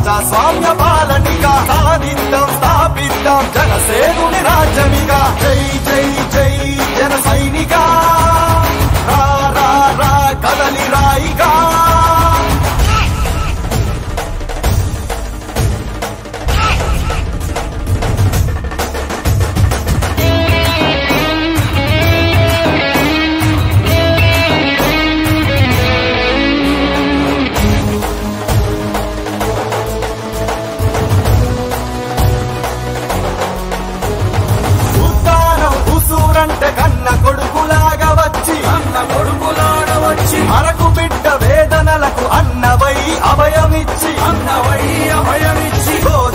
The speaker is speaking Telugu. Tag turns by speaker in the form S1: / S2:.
S1: ప్రజాస్వామ్య పాలనిగా సాధిద్దాం స్థాపిద్దాం జనసేనుని రాజ్యమిగా జై జై జై జన సైనిక రా రా రా కదలి రాయిగా ఉద్దానం ఉసూరంటే కన్న కొడుకులాగా వచ్చి
S2: అన్న కొడుకులాగా వచ్చి
S1: అరకు బిడ్డ వేదనలకు అన్నవై అభయమిచ్చి
S2: అన్నవై అభయమిచ్చి
S1: గోదావరి